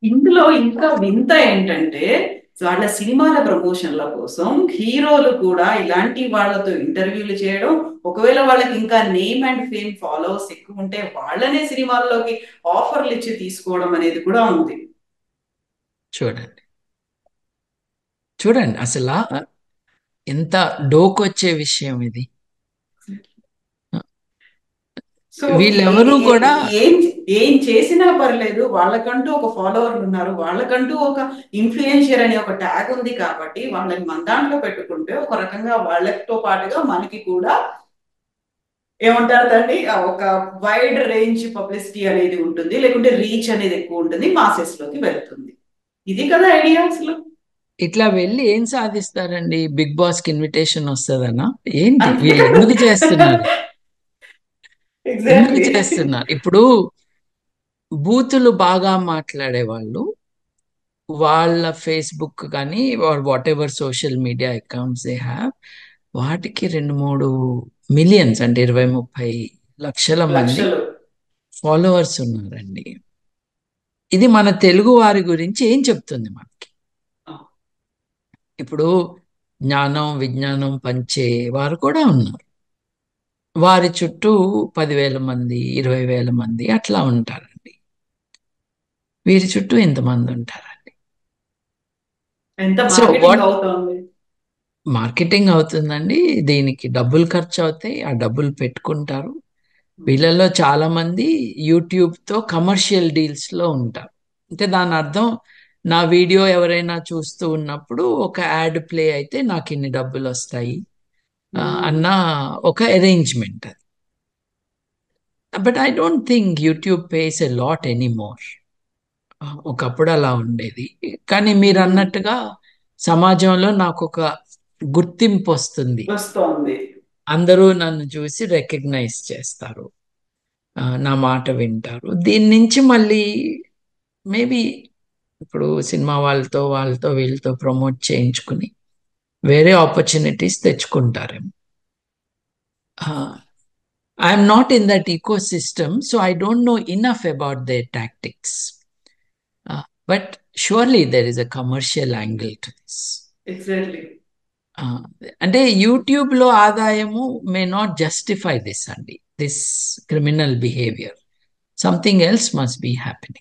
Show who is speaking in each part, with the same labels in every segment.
Speaker 1: ఇందులో ఇంకా వింత ఏంటంటే వాళ్ళ సినిమాల ప్రమోషన్ల కోసం హీరోలు కూడా ఇలాంటి వాళ్ళతో ఇంటర్వ్యూలు చేయడం ఒకవేళ వాళ్ళకి ఇంకా నేమ్ అండ్ ఫేమ్ ఫాలోవర్స్ ఎక్కువ ఉంటే వాళ్ళనే సినిమాల్లోకి ఆఫర్లు ఇచ్చి తీసుకోవడం అనేది కూడా ఉంది
Speaker 2: చూడండి చూడండి అసలు ఎంత డోకొచ్చే విషయం ఇది
Speaker 1: సో
Speaker 2: వీళ్ళెవరూ
Speaker 1: ఏ- ఏ-
Speaker 2: కూడా
Speaker 1: ఏం ఏం చేసినా పర్లేదు వాళ్ళకంటూ ఒక ఫాలోవర్లు ఉన్నారు వాళ్ళకంటూ ఒక ఇన్ఫ్లుయెన్షియర్ అనే ఒక ట్యాగ్ ఉంది కాబట్టి వాళ్ళని మన దాంట్లో పెట్టుకుంటే ఒక రకంగా వాళ్ళతో పాటుగా మనకి కూడా ఏమంటారు దాన్ని ఆ ఒక వైడ్ రేంజ్ పబ్లిసిటీ అనేది ఉంటుంది లేకుంటే రీచ్ అనేది ఎక్కువ ఉంటుంది మాసెస్ లోకి వెళ్తుంది ఇది కదా ఐడియా అసలు
Speaker 2: ఇట్లా వెళ్ళి ఏం సాధిస్తారండి బిగ్ బాస్ కి ఇన్విటేషన్ వస్తుందనా ఏంటి
Speaker 1: అంతే
Speaker 2: వీళ్ళు ఎందుకు చేస్తున్నారు ఎందుకు
Speaker 1: ఎగ్జాక్ట్లీ
Speaker 2: చేస్తున్నారు ఇప్పుడు బూతులు బాగా మాట్లాడే వాళ్ళు వాళ్ళ ఫేస్బుక్ కానీ whatever social media accounts they have వాటికి రెండు మూడు మిలియన్స్ అంటే ఇరవై ముప్పై లక్షల మంది
Speaker 1: లక్షలు
Speaker 2: ఫాలోవర్స్ ఉన్నారండి ఇది మన తెలుగు వారి గురించి ఏం చెప్తుంది మనకి ఇప్పుడు జ్ఞానం విజ్ఞానం పంచే వారు కూడా ఉన్నారు వారి చుట్టూ పదివేల మంది ఇరవై వేల మంది అట్లా ఉంటారండి వీరి చుట్టూ ఎంతమంది ఉంటారండి
Speaker 1: ఎంత
Speaker 2: సో
Speaker 1: మార్కెటింగ్
Speaker 2: వాట్
Speaker 1: అవుతోంది
Speaker 2: మార్కెటింగ్ అవుతుందండి దీనికి డబ్బులు ఖర్చు అవుతాయి ఆ డబ్బులు పెట్టుకుంటారు వీళ్ళలో చాలా మంది యూట్యూబ్ తో కమర్షియల్ డీల్స్ లో ఉంటారు అంటే దాని అర్థం నా వీడియో ఎవరైనా చూస్తూ ఉన్నప్పుడు ఒక యాడ్ ప్లే అయితే నాకు ఇన్ని డబ్బులు వస్తాయి ఆ, అన్న ఒక అరేంజ్మెంట్ అది but I don't think YouTube pays a lot anymore ఒకప్పుడు అలా ఉండేది కానీ మీరు అన్నట్టుగా సమాజంలో నాకు ఒక గుర్తింపు వస్తుంది
Speaker 1: వస్తోంది
Speaker 2: అందరూ నన్ను చూసి రికగ్నైజ్ చేస్తారు ఆ, నా మాట వింటారు దీని నుంచి మళ్ళీ మేబీ ఇప్పుడు సినిమా వాళ్ళతో వాళ్ళతో వీళ్ళతో ప్రమోట్ చేయించుకుని వేరే ఆపర్చునిటీస్ తెచ్చుకుంటారేమో I'm not in that ecosystem so I don't know enough about their tactics but surely there is a commercial angle to this
Speaker 1: exactly
Speaker 2: అంటే యూట్యూబ్ లో ఆదాయము మే నాట్ జస్టిఫై దిస్ అండి this criminal behaviour something else must be happening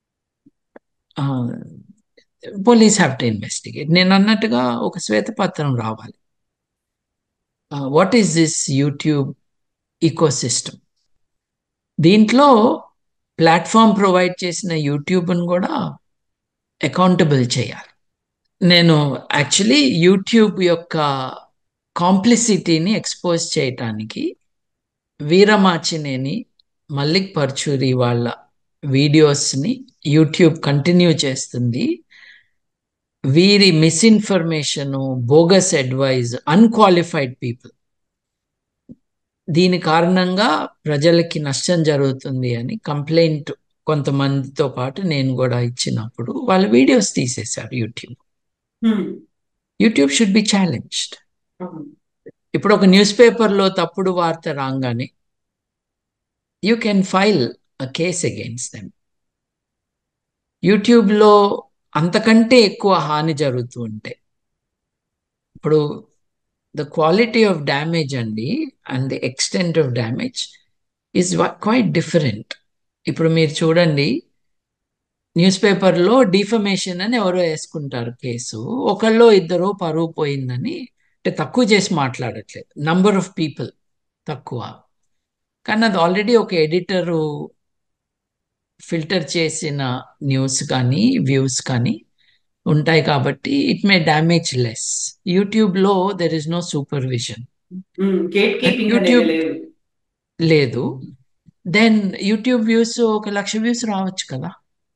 Speaker 2: police have to investigate నేను అన్నట్టుగా ఒక శ్వేతపత్రం రావాలి what is this YouTube ecosystem దీంట్లో ప్లాట్ఫామ్ ప్రొవైడ్ చేసిన యూట్యూబ్ను కూడా అకౌంటబుల్ చేయాలి నేను యాక్చువల్లీ యూట్యూబ్ యొక్క కాంప్లిసిటీని ఎక్స్పోజ్ చేయటానికి వీరమాచినేని మల్లిక్ పర్చూరి వాళ్ళ వీడియోస్ని యూట్యూబ్ కంటిన్యూ చేస్తుంది వీరి misinformation bogus advice unqualified people దీని కారణంగా ప్రజలకి నష్టం జరుగుతుంది అని కంప్లైంట్ కొంతమందితో పాటు నేను కూడా ఇచ్చినప్పుడు వాళ్ళ వీడియోస్ తీసేశారు YouTube YouTube should be challenged ఇప్పుడు ఒక న్యూస్ పేపర్లో తప్పుడు వార్త రాగానే you can file a case against them యూట్యూబ్లో అంతకంటే ఎక్కువ హాని జరుగుతూ ఉంటే ఇప్పుడు ద క్వాలిటీ ఆఫ్ డ్యామేజ్ అండి and the extent of damage is quite different ఇప్పుడు మీరు చూడండి న్యూస్ పేపర్లో డిఫమేషన్ అని ఎవరో వేసుకుంటారు కేసు ఒకళ్ళో ఇద్దరు పరువు పోయిందని అంటే తక్కువ చేసి మాట్లాడట్లేదు నంబర్ ఆఫ్ పీపుల్ తక్కువ కానీ అది ఆల్రెడీ ఒక ఎడిటరు ఫిల్టర్ చేసిన న్యూస్ కానీ వ్యూస్ కానీ ఉంటాయి కాబట్టి ఇట్ మే డ్యామేజ్ లెస్ యూట్యూబ్లో there is no supervision
Speaker 1: gatekeeping అనేది
Speaker 2: యూట్యూబ్
Speaker 1: లేదు
Speaker 2: లేదు దెన్ యూట్యూబ్ వ్యూస్ ఒక లక్ష వ్యూస్ రావచ్చు కదా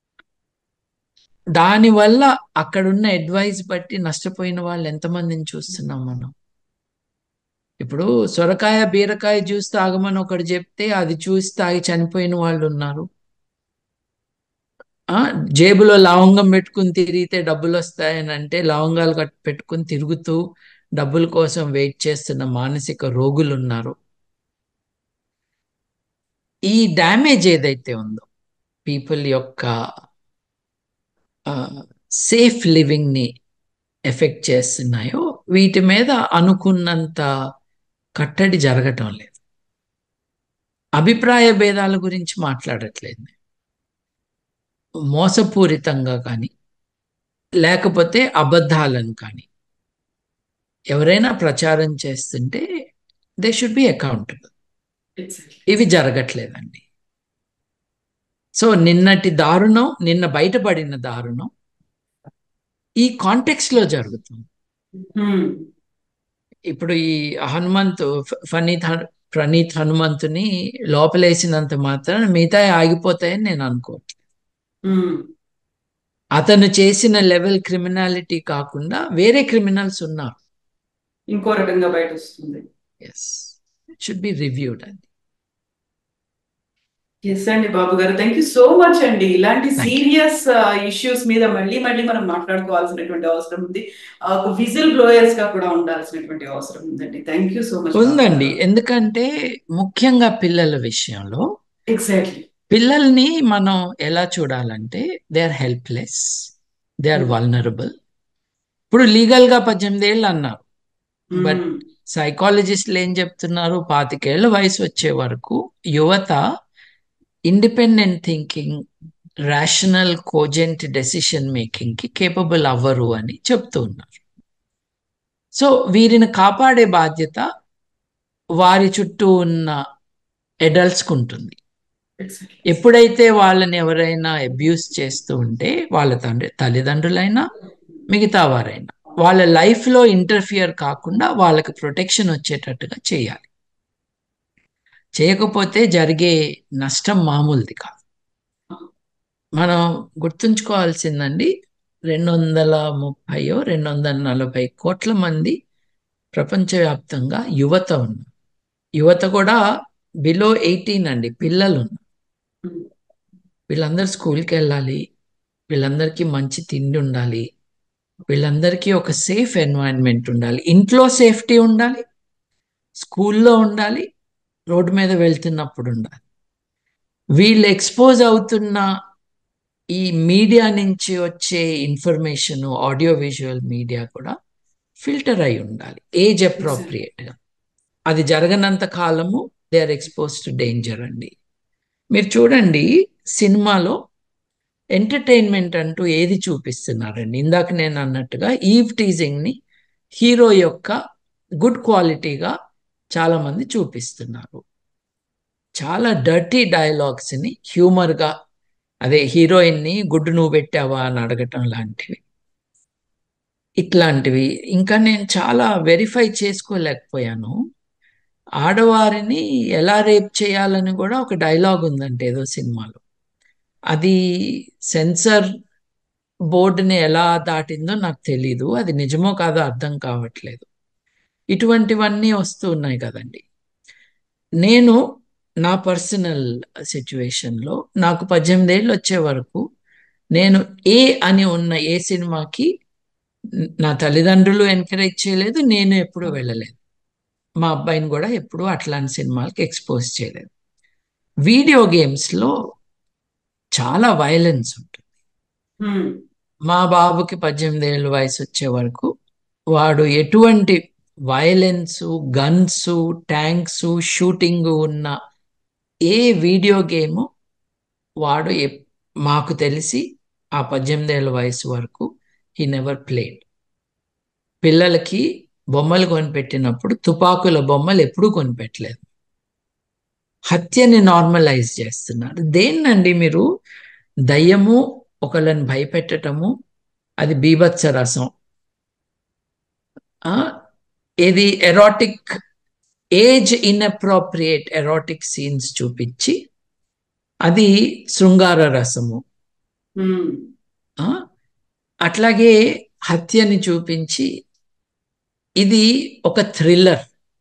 Speaker 2: దానివల్ల అక్కడున్న అడ్వైస్ బట్టి నష్టపోయిన వాళ్ళు ఎంతమందిని చూస్తున్నాం మనం ఇప్పుడు సొరకాయ బీరకాయ జ్యూస్ తాగమని ఒకటి చెప్తే అది చూసి తాగి చనిపోయిన వాళ్ళు ఉన్నారు ఆ జేబులో లవంగం పెట్టుకుని తిరిగితే డబ్బులు వస్తాయని అంటే లవంగాలు కట్ పెట్టుకుని తిరుగుతూ డబ్బుల కోసం వెయిట్ చేస్తున్న మానసిక రోగులు ఉన్నారు ఈ డ్యామేజ్ ఏదైతే ఉందో పీపుల్ యొక్క సేఫ్ లివింగ్ని ఎఫెక్ట్ చేస్తున్నాయో వీటి మీద అనుకున్నంత కట్టడి జరగటం లేదు అభిప్రాయ భేదాల గురించి మాట్లాడట్లేదు నేను. మోసపూరితంగా కానీ లేకపోతే అబద్ధాలను కానీ ఎవరైనా ప్రచారం చేస్తుంటే they should be accountable
Speaker 1: exactly
Speaker 2: ఇవి జరగట్లేదండి సో నిన్నటి దారుణం నిన్న బయటపడిన దారుణం ఈ కాంటెక్స్ట్ లో జరుగుతుంది ఇప్పుడు ఈ హనుమంత్ ఫ- ఫనీత్ హను- ప్రణీత్ హనుమంతుని లోపలేసినంత మాత్రాన మిగతా ఆగిపోతాయని నేను అనుకోవట్లేదు అతను చేసిన లెవెల్ క్రిమినాలిటీ కాకుండా వేరే క్రిమినల్స్ ఉన్నారు
Speaker 1: ఇంకో రకంగా బయట వస్తుంది
Speaker 2: ఎస్ షుడ్ బి రివ్యూడ్ అండి
Speaker 1: ఎస్ అండి Babu garu thank you so much అండి ఇలాంటి
Speaker 2: Thank you.
Speaker 1: సీరియస్ ఇష్యూస్ మీద మళ్ళీ మళ్ళీ మనం మాట్లాడుకోవాల్సినటువంటి అవసరం ఉంది ఆ, ఒక విజిల్ బ్లోయర్స్ గా కూడా ఉండాల్సినటువంటి అవసరం ఉందండి థ్యాంక్ యూ సో మచ్
Speaker 2: ఉందండి ఎందుకంటే ముఖ్యంగా పిల్లల విషయంలో
Speaker 1: ఎగ్జాక్ట్లీ
Speaker 2: పిల్లల్ని మనం ఎలా చూడాలంటే they are helpless they are vulnerable ఇప్పుడు లీగల్ గా పద్దెనిమిది ఏళ్ళు అన్నారు But సైకాలజిస్టులు ఏం చెప్తున్నారు పాతికేళ్ల వయసు వచ్చే వరకు యువత independent thinking rational cogent decision making కి కేపబుల్ అవ్వరు అని చెప్తూ ఉన్నారు సో వీరిని కాపాడే బాధ్యత వారి చుట్టూ ఉన్న అడల్ట్స్కి ఉంటుంది
Speaker 1: ఎగ్జాక్ట్లీ
Speaker 2: ఎప్పుడైతే వాళ్ళని ఎవరైనా అబ్యూస్ చేస్తూ ఉంటే వాళ్ళ తండ్రి తల్లిదండ్రులైనా మిగతా వారైనా వాళ్ళ లైఫ్లో ఇంటర్ఫియర్ కాకుండా వాళ్ళకి ప్రొటెక్షన్ వచ్చేటట్టుగా చేయాలి చేయకపోతే జరిగే నష్టం మామూలుది కాదు మనం గుర్తుంచుకోవాల్సిందండి రెండు వందల ముప్పయో రెండు వందల నలభై కోట్ల మంది ప్రపంచవ్యాప్తంగా యువత ఉన్నారు యువత కూడా బిలో ఎయిటీన్ అండి పిల్లలు ఉన్నారు వీళ్ళందరూ స్కూల్కి వెళ్ళాలి వీళ్ళందరికీ మంచి తిండి ఉండాలి వీళ్ళందరికీ ఒక సేఫ్ ఎన్వైరన్మెంట్ ఉండాలి ఇంట్లో సేఫ్టీ ఉండాలి స్కూల్లో ఉండాలి రోడ్డు మీద వెళ్తున్నప్పుడు ఉండాలి వీళ్ళు ఎక్స్పోజ్ అవుతున్న ఈ మీడియా నుంచి వచ్చే ఇన్ఫర్మేషన్ ఆడియో విజువల్ మీడియా కూడా ఫిల్టర్ అయి ఉండాలి ఏజ్ అప్రోప్రియేట్గా అది జరగనంత కాలము they are expose to danger అండి మీరు చూడండి సినిమాలో ఎంటర్టైన్మెంట్ అంటూ ఏది చూపిస్తున్నారండి ఇందాక నేను అన్నట్టుగా ఈవ్ టీజింగ్ని హీరో యొక్క గుడ్ క్వాలిటీగా చాలా మంది చూపిస్తున్నారు చాలా డర్టీ డైలాగ్స్ని హ్యూమర్గా అదే హీరోయిన్ని గుడ్డు నువ్వు పెట్టావా అని అడగటం లాంటివి ఇట్లాంటివి ఇంకా నేను చాలా వెరిఫై చేసుకోలేకపోయాను ఆడవారిని ఎలా రేప్ చేయాలని కూడా ఒక డైలాగ్ ఉందంటే ఏదో సినిమాలో అది సెన్సర్ బోర్డుని ఎలా దాటిందో నాకు తెలీదు అది నిజమో కాదో అర్థం కావట్లేదు ఇటువంటివన్నీ వస్తూ ఉన్నాయి కదండి నేను నా పర్సనల్ సిచ్యువేషన్లో నాకు పద్దెనిమిది ఏళ్ళు వచ్చే వరకు నేను ఏ అని ఉన్న ఏ సినిమాకి నా తల్లిదండ్రులు ఎంకరేజ్ చేయలేదు నేను ఎప్పుడూ వెళ్ళలేదు మా అబ్బాయిని కూడా ఎప్పుడూ అట్లాంటి సినిమాలకి ఎక్స్పోజ్ చేయలేదు వీడియో గేమ్స్లో చాలా వైలెన్స్ ఉంటుంది మా బాబుకి పద్దెనిమిది ఏళ్ళ వయసు వచ్చే వరకు వాడు ఎటువంటి వైలెన్స్ గన్స్ ట్యాంక్స్ షూటింగ్ ఉన్న ఏ వీడియో గేమ్ వాడు ఎప్- మాకు తెలిసి ఆ పద్దెనిమిది ఏళ్ళ వయసు వరకు హీ నెవర్ ప్లేడ్ పిల్లలకి బొమ్మలు కొనిపెట్టినప్పుడు తుపాకుల బొమ్మలు ఎప్పుడూ కొనిపెట్టలేదు హత్యని నార్మలైజ్ చేస్తున్నారు దేన్నండి మీరు దయ్యము ఒకళ్ళని భయపెట్టటము అది బీభత్స రసం ఆ, ఇది erotic age inappropriate erotic scenes చూపించి అది శృంగార రసము ఆ, అట్లాగే హత్యని చూపించి ఇది ఒక థ్రిల్లర్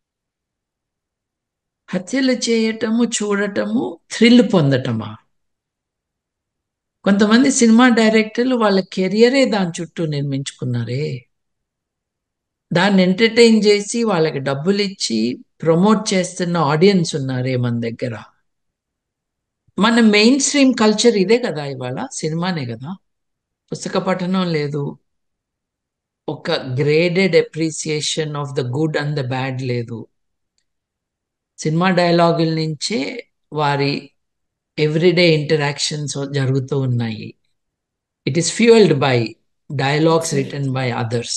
Speaker 2: హత్యలు చేయటము చూడటము థ్రిల్ పొందటమా కొంతమంది సినిమా డైరెక్టర్లు వాళ్ళ కెరియరే దాని చుట్టూ నిర్మించుకున్నారే దాన్ని ఎంటర్టైన్ చేసి వాళ్ళకి డబ్బులు ఇచ్చి ప్రమోట్ చేస్తున్న ఆడియన్స్ ఉన్నారే మన దగ్గర మన మెయిన్ స్ట్రీమ్ కల్చర్ ఇదే కదా ఇవాళ సినిమానే కదా పుస్తక పఠనం లేదు ఒక graded appreciation of the good and the bad లేదు సినిమా డైలాగుల నుంచే వారి ఎవ్రీడే ఇంటరాక్షన్స్ జరుగుతూ ఉన్నాయి it is fuelled by dialogues
Speaker 1: Exactly.
Speaker 2: Return by others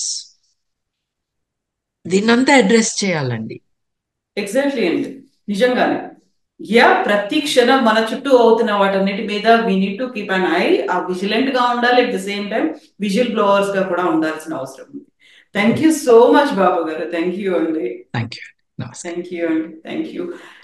Speaker 2: దీన్నంతా అడ్రస్ చేయాలండి
Speaker 1: ఎగ్జాక్ట్లీ అండి నిజంగానే యా ప్రతి క్షణం మన చుట్టూ అవుతున్న వాటన్నిటి మీద we need to keep an eye uh vigilant గా ఉండాలి at the same time whistle blowers గా కూడా ఉండాల్సిన అవసరం ఉంది thank you so much Babu garu thank you అండి
Speaker 2: థ్యాంక్ యూ నమస్తే
Speaker 1: థ్యాంక్ యూ అండి థ్యాంక్ యూ